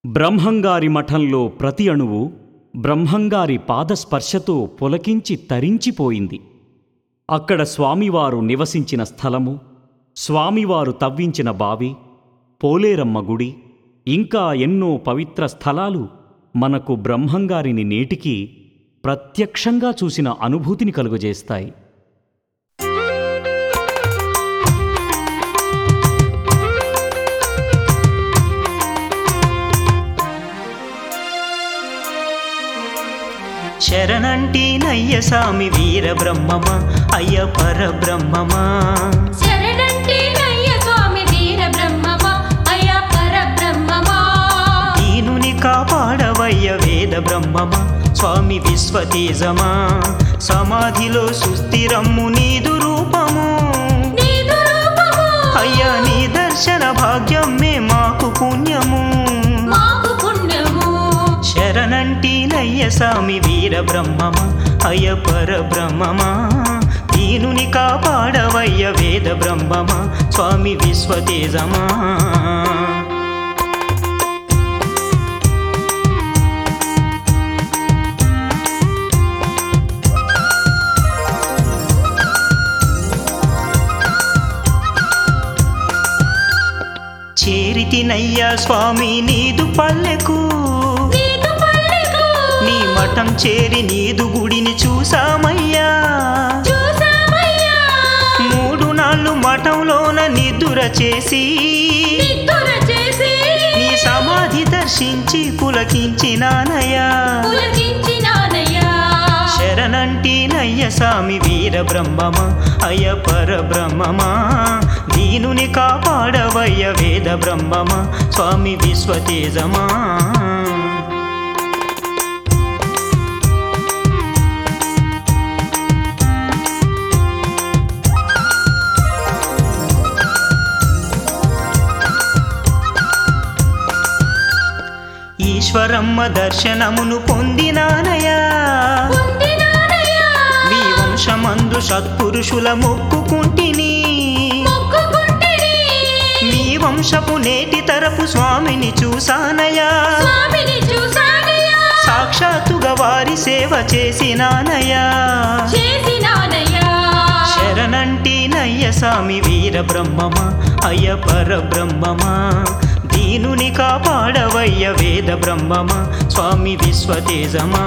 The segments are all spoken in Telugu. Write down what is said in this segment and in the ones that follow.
బ్రహ్మంగారి మఠంలో ప్రతి అణువు బ్రహ్మంగారి పాదస్పర్శతో పులకించి తరించిపోయింది అక్కడ స్వామివారు నివసించిన స్థలము స్వామివారు తవ్వించిన బావి పోలేరమ్మ గుడి ఇంకా ఎన్నో పవిత్ర స్థలాలు మనకు బ్రహ్మంగారిని నేటికి ప్రత్యక్షంగా చూసిన అనుభూతిని కలుగజేస్తాయి శరణంటి నయ్య సామి వీర బ్రహ్మమా అయ్య పర బ్రహ్మమా శరణంటే నయ్య స్వామి వీర బ్రహ్మమా అయ్యా పర బ్రహ్మమా దీనుని కాపాడవయ్య వేద బ్రహ్మమా స్వామి విశ్వతేజమా సమాధిలో సుస్థిరమ్ము నీదు రూపము నీదు రూపము అయ్యా నీ దర్శన భాగ్యం మే మాకు పుణ్యము మాకు పుణ్యము శరణంటి నయ్య సామి వీర బ్రహ్మమా అయ్య పర బ్రహ్మమా దీనుని కాపాడవయ్య వేద బ్రహ్మమా స్వామి విశ్వతేజమా చేరితినయ్యా స్వామి నీదు పల్లెకు నీదు పల్లెకు నీ మఠం చేరి నీదు గుడిని చూసామయ్యా చూసామయ్యా మూడు నాళ్ళు మఠంలోన నిద్ర చేసి నిద్దుర చేసి నీ సమాధి దర్శించి పులకించినానయ్యా పులకించినానయ్యా శరణంటి నయ్య స్వామి వీర బ్రహ్మమా అయ్య పర బ్రహ్మమా దీనుని కాపాడవయ్య వేద బ్రహ్మమా స్వామి విశ్వతేజమా ఈశ్వరమ్మ దర్శనమును పొందినానయా పొందినానయ్యా మీ వంశమందు సత్పురుషుల మొక్కుకుంటిని మొక్కుకుంటిని మీ వంశపు నేటి తరపు స్వామిని చూసానయా స్వామిని చూసానయ్యా సాక్షాత్తుగా వారి సేవ చేసినానయా చేసినానయ్యా శరణంటి నయ్య స్వామి వీర బ్రహ్మమా అయ్య పర బ్రహ్మమా దీనుని కాపాడవయ్య వేద బ్రహ్మమా స్వామి విశ్వతేజమా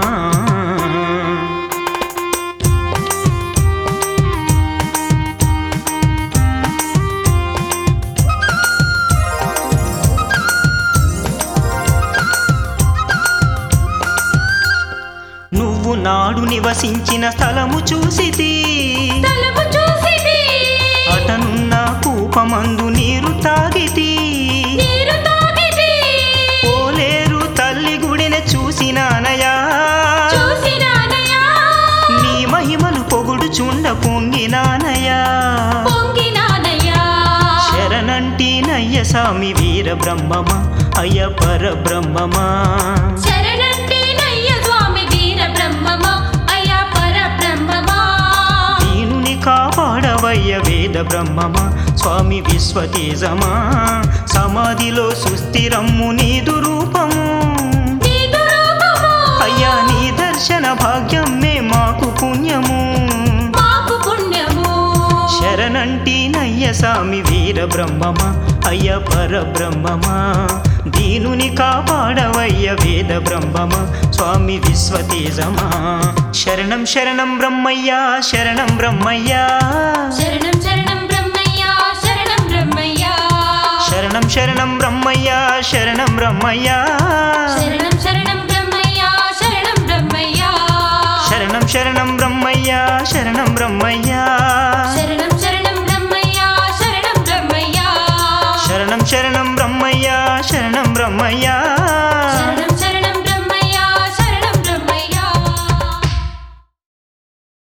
నువ్వు నాడు నివసించిన స్థలము చూసితి తలపు చూసితి అటనున్న కూపమందు నీరు తాగితి నీరు తాగితి పోలేరు తల్లి గుడిని చూసినానయా చూసినానయ్యా నీ మహిమలు పొగుడు చుండ పొంగినానయా పొంగినానయ్యా శరణంటి నయ్య స్వామి వీర బ్రహ్మమా అయ్య పర బ్రహ్మమా శరణంటే నయ్య స్వామి వీర బ్రహ్మమా అయ్యా పర బ్రహ్మమా దీనుని కాపాడవయ్య వేద బ్రహ్మమా స్వామి విశ్వతేజమా సమాధిలో సుస్థిరమ్ము నీదు రూపము నీదు రూపము అయ్యా నీ దర్శన భాగ్యం మే మాకు పుణ్యము మాకు పుణ్యము శరణంటి నయ్య స్వామి వీర బ్రహ్మమా అయ్య పర బ్రహ్మమా దీనుని కాపాడవయ్య వేద బ్రహ్మమా స్వామి విశ్వతేజమా శరణం శరణం బ్రహ్మయ్యా శరణం బ్రహ్మయ్యా శరణం శరణం బ్రహ్మయ్యా శరణం బ్రహ్మయ్యా శరణం శరణం బ్రహ్మయ్యా శరణం బ్రహ్మయ్యా